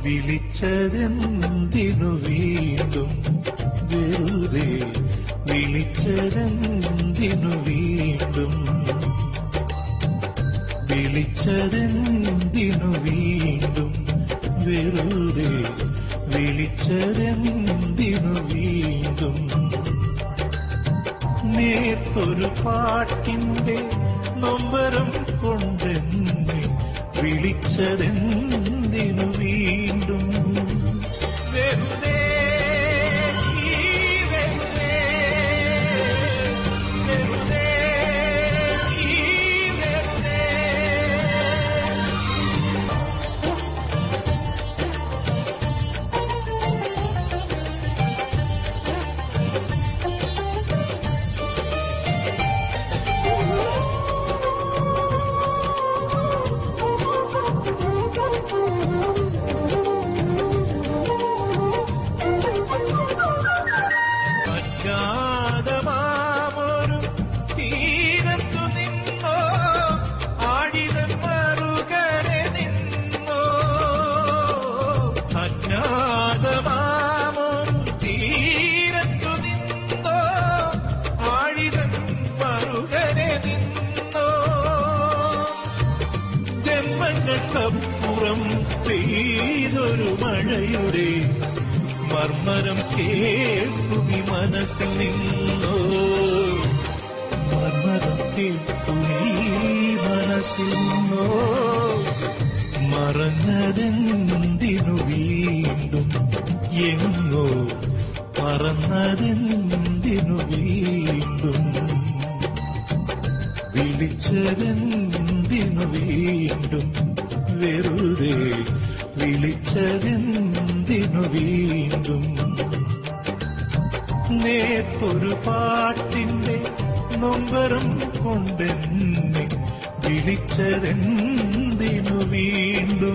വിളിച്ചതെന്തിനു വീണ്ടും വെറുതെ വിളിച്ചതെന്തിനു വീണ്ടും വിളിച്ചതെന്തിനു വീണ്ടും വെറുതെ വിളിച്ചതെന്തിനു വീണ്ടും നേർത്തൊരു പാട്ടിന്റെ നൊമ്പരം കൊണ്ടെന്നെ വിളിച്ചതെന്തിനു വീണ്ടും വെറുതെ ഈ വെറുതെ വെറുതെ ഈ വെറുതെ അജ്ഞാതമാമൊരു തീരത്തു നിന്നോ ആഴിതൻ മറുകരെ നിന്നോ അജ്ഞാതമാമൊരു തീരത്തു നിന്നോ ആഴിതൻ മറുകരെ നിന്നോ ജന്മങ്ങൾക്കപ്പുറം പെയ്തൊരു മഴയുടെ മർമ്മരം കേൾക്കുമി മനസ്സിൽ നിന്നോ മർമ്മരം കേൾക്കുമി മനസ്സിൽ നിന്നോ മറന്നതെന്തിനു വീണ്ടും എങ്ങോ മറന്നതെന്തിനു വീണ്ടും വിളിച്ചതെന്തിനു വീണ്ടും വെറുതെ വിളിച്ചതെന്തിനു വീണ്ടും നേർത്തൊരു പാട്ടിന്റെ നൊമ്പരം കൊണ്ടെന്നെ വിളിച്ചതെന്തിനു വീണ്ടും